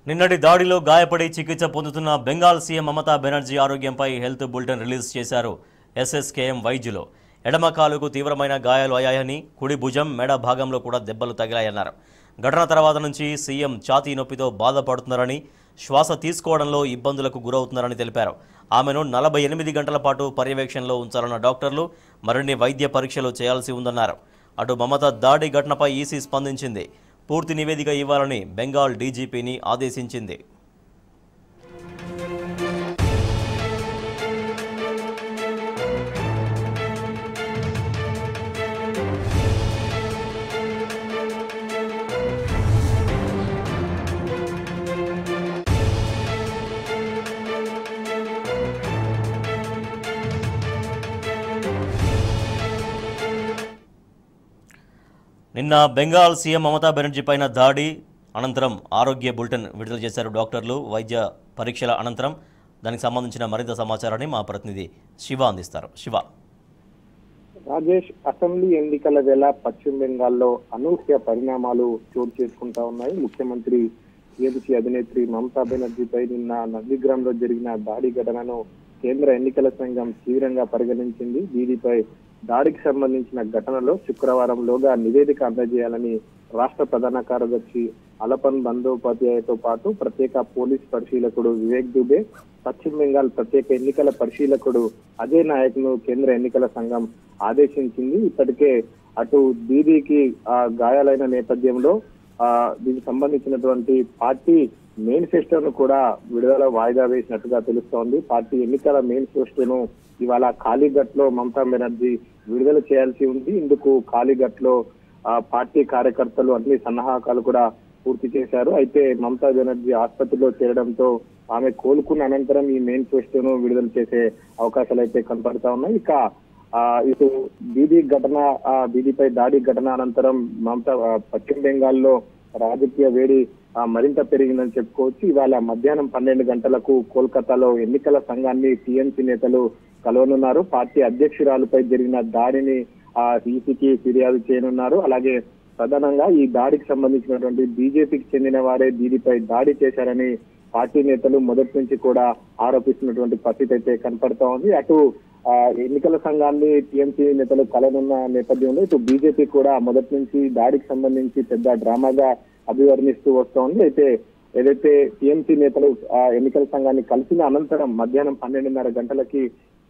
నిన్నటి దాడిలో గాయపడి చికిత్స పొందుతున్న బెంగాల్ సీఎం మమతా బెనర్జీ ఆరోగ్యంపై హెల్త్ బులెటిన్ రిలీజ్ చేశారు ఎస్ఎస్కేఎం వైద్యులు ఎడమ కాలుకు తీవ్రమైన గాయాలు అయ్యాయని కుడి భుజం మెడ భాగంలో కూడా దెబ్బలు తగిలాయన్నారు ఘటన తర్వాత నుంచి సీఎం ఛాతీ నొప్పితో బాధపడుతున్నారని శ్వాస తీసుకోవడంలో ఇబ్బందులకు గురవుతున్నారని తెలిపారు ఆమెను నలభై ఎనిమిది గంటల పాటు పర్యవేక్షణలో ఉంచాలన్న డాక్టర్లు మరిన్ని వైద్య పరీక్షలు చేయాల్సి ఉందన్నారు అటు మమత దాడి ఘటనపై ఈసీ స్పందించింది పూర్తి నివేదిక ఇవ్వాలని బెంగాల్ డీజీపీని ఆదేశించింది నిన్న బెంగాల్ సీఎం మమతా బెనర్జీ పైన దాడి అనంతరం ఆరోగ్య బులెటిన్ విడుదల చేశారు డాక్టర్లు వైద్య పరీక్షల అనంతరం దానికి సంబంధించిన మరింత సమాచారాన్ని మా ప్రతినిధి శివ అందిస్తారు శివ రాజేష్ అసెంబ్లీ ఎన్నికల వేళ పశ్చిమ బెంగాల్లో అనూహ్య పరిణామాలు చోటు చేసుకుంటా ఉన్నాయి ముఖ్యమంత్రి టీఎంసీ అధినేత్రి మమతా బెనర్జీపై నిన్న నందిగ్రామ్లో జరిగిన దాడి ఘటనను కేంద్ర ఎన్నికల సంఘం తీవ్రంగా పరిగణించింది దీనిపై దాడికి సంబంధించిన ఘటనలో శుక్రవారంలోగా నివేదిక అందజేయాలని రాష్ట్ర ప్రధాన కార్యదర్శి అలపన్ బందోపాధ్యాయతో పాటు ప్రత్యేక పోలీస్ పరిశీలకుడు వివేక్ దుబే పశ్చిమ బెంగాల్ ప్రత్యేక ఎన్నికల పరిశీలకుడు అజయ్ నాయక్ ను కేంద్ర ఎన్నికల సంఘం ఆదేశించింది ఇప్పటికే అటు దీదీకి ఆ, గాయాలైన నేపథ్యంలో ఆ దీనికి సంబంధించినటువంటి పార్టీ మేనిఫెస్టోను కూడా విడుదల వాయిదా వేసినట్టుగా తెలుస్తోంది పార్టీ ఎన్నికల మేనిఫెస్టోను ఇవాళ కాళీఘట్ లో మమతా బెనర్జీ విడుదల చేయాల్సి ఉంది ఇందుకు కాళీఘట్ లో ఆ పార్టీ కార్యకర్తలు అన్ని సన్నాహకాలు కూడా పూర్తి చేశారు అయితే మమతా బెనర్జీ ఆసుపత్రిలో చేరడంతో ఆమె కోలుకున్న అనంతరం ఈ మేనిఫెస్టోను విడుదల చేసే అవకాశాలు అయితే కనపడతా ఉన్నాయి ఇక ఆ ఇటు బీదీ ఘటన ఆ బీదీపై దాడి ఘటన అనంతరం మమతా ఆ, పశ్చిమ బెంగాల్లో రాజకీయ వేడి ఆ, మరింత పెరిగిందని చెప్పుకోవచ్చు ఇవాళ మధ్యాహ్నం పన్నెండు గంటలకు కోల్కతాలో ఎన్నికల సంఘాన్ని టీఎంసీ నేతలు కలవనున్నారు పార్టీ అధ్యక్షురాలుపై జరిగిన దాడిని ఆ ఈసీకి ఫిర్యాదు చేయనున్నారు అలాగే ప్రధానంగా ఈ దాడికి సంబంధించినటువంటి బీజేపీకి చెందిన వారే దీనిపై దాడి చేశారని పార్టీ నేతలు మొదటి నుంచి కూడా ఆరోపిస్తున్నటువంటి పరిస్థితి అయితే కనపడతా ఉంది అటు ఆ, ఎన్నికల సంఘాన్ని టీఎంసీ నేతలు కలనున్న నేపథ్యంలో ఇటు బీజేపీ కూడా మొదటి నుంచి దాడికి సంబంధించి పెద్ద డ్రామాగా అభివర్ణిస్తూ వస్తోంది అయితే ఏదైతే టీఎంసీ నేతలు ఆ ఎన్నికల సంఘాన్ని కలిసిన అనంతరం మధ్యాహ్నం పన్నెండున్నర గంటలకి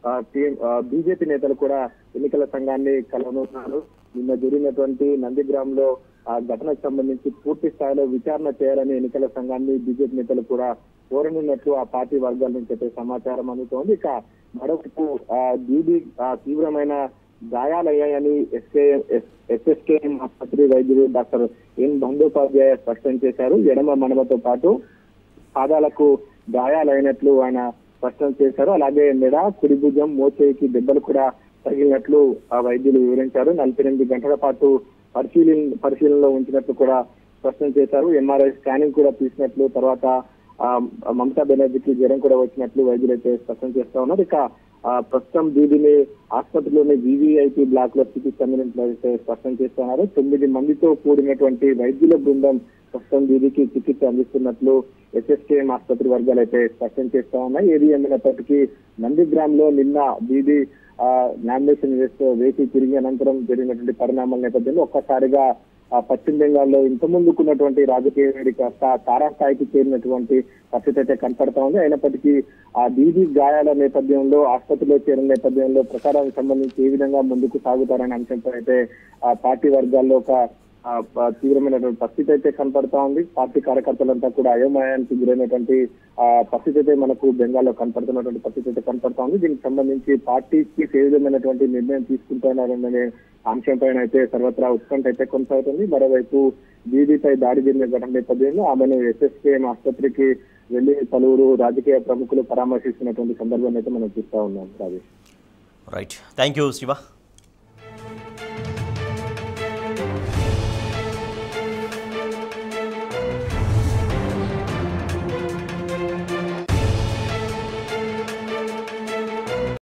బీజేపీ నేతలు కూడా ఎన్నికల సంఘాన్ని కలవనున్నారు నిన్న జరిగినటువంటి నందిగ్రామ్ లో ఆ ఘటనకు సంబంధించి పూర్తి స్థాయిలో విచారణ చేయాలని ఎన్నికల సంఘాన్ని బీజేపీ నేతలు కూడా కోరనున్నట్లు ఆ పార్టీ వర్గాల నుంచి అయితే సమాచారం అందుతోంది ఇక మరొకటి ఆ దీది ఆ తీవ్రమైన గాయాలయ్యాయని ఎస్కే ఎస్ఎస్కేఎం ఆసుపత్రి వైద్యులు డాక్టర్ ఎన్ బందోపాధ్యాయ స్పష్టం చేశారు ఎడమ మడమతో పాటు పాదాలకు గాయాలైనట్లు ఆయన స్పష్టం చేశారు అలాగే మెడ కుడి భుజం మోచేయికి దెబ్బలు కూడా తగిలినట్లు ఆ వైద్యులు వివరించారు నలభై ఎనిమిది గంటల పాటు పరిశీలన పరిశీలనలో ఉంచినట్లు కూడా స్పష్టం చేశారు ఎంఆర్ఐ స్కానింగ్ కూడా తీసినట్లు తర్వాత ఆ, మమతా బెనర్జీకి జ్వరం కూడా వచ్చినట్లు వైద్యులు అయితే స్పష్టం చేస్తా ఉన్నారు ఇక ఆ, ప్రస్తుతం దీదిని ఆసుపత్రిలోని వివిఐపి బ్లాక్ లో చికిత్స అందినట్లు అయితే స్పష్టం చేస్తున్నారు తొమ్మిది మందితో కూడినటువంటి వైద్యుల బృందం ప్రస్తుతం దీదికి చికిత్స అందిస్తున్నట్లు ఎస్ఎస్కేఎం ఆసుపత్రి వర్గాలు అయితే స్పష్టం చేస్తా ఉన్నాయి ఏది ఏమైనప్పటికీ నందిగ్రామ్ లో నిన్న దీది ఆ, నామినేషన్ వేస్తూ వేసి తిరిగి అనంతరం జరిగినటువంటి పరిణామాల నేపథ్యంలో ఒక్కసారిగా ఆ పశ్చిమ బెంగాల్లో ఇంత ముందుకున్నటువంటి రాజకీయ వేడి కాస్త తారాస్థాయికి చేరినటువంటి పరిస్థితి అయితే కనపడతా ఉంది అయినప్పటికీ ఆ బీదీ గాయాల నేపథ్యంలో ఆసుపత్రిలో చేరిన నేపథ్యంలో ప్రచారానికి సంబంధించి ఏ విధంగా ముందుకు సాగుతారనే అంశంపై అయితే ఆ పార్టీ వర్గాల్లో ఒక ఆ, ప- తీవ్రమైనటువంటి పరిస్థితి అయితే కనపడతా ఉంది పార్టీ కార్యకర్తలంతా కూడా అయోమయానికి గురైనటువంటి ఆ పరిస్థితి అయితే మనకు బెంగాల్లో కనపడుతున్నటువంటి పరిస్థితి అయితే కనపడతా ఉంది దీనికి సంబంధించి పార్టీకి ఏ విధమైనటువంటి నిర్ణయం తీసుకుంటున్నారనే అంశం పైన అయితే సర్వత్రా ఉత్కంఠ అయితే కొనసాగుతుంది మరోవైపు బీడీపై దాడి జరిగిన ఘటన నేపథ్యంలో ఆమెను ఎస్ఎస్కేఎం ఆసుపత్రికి వెళ్లి పలువురు రాజకీయ ప్రముఖులు పరామర్శిస్తున్నటువంటి సందర్భాన్ని అయితే మనం చూస్తా ఉన్నాం Rajesh right thank you Shiva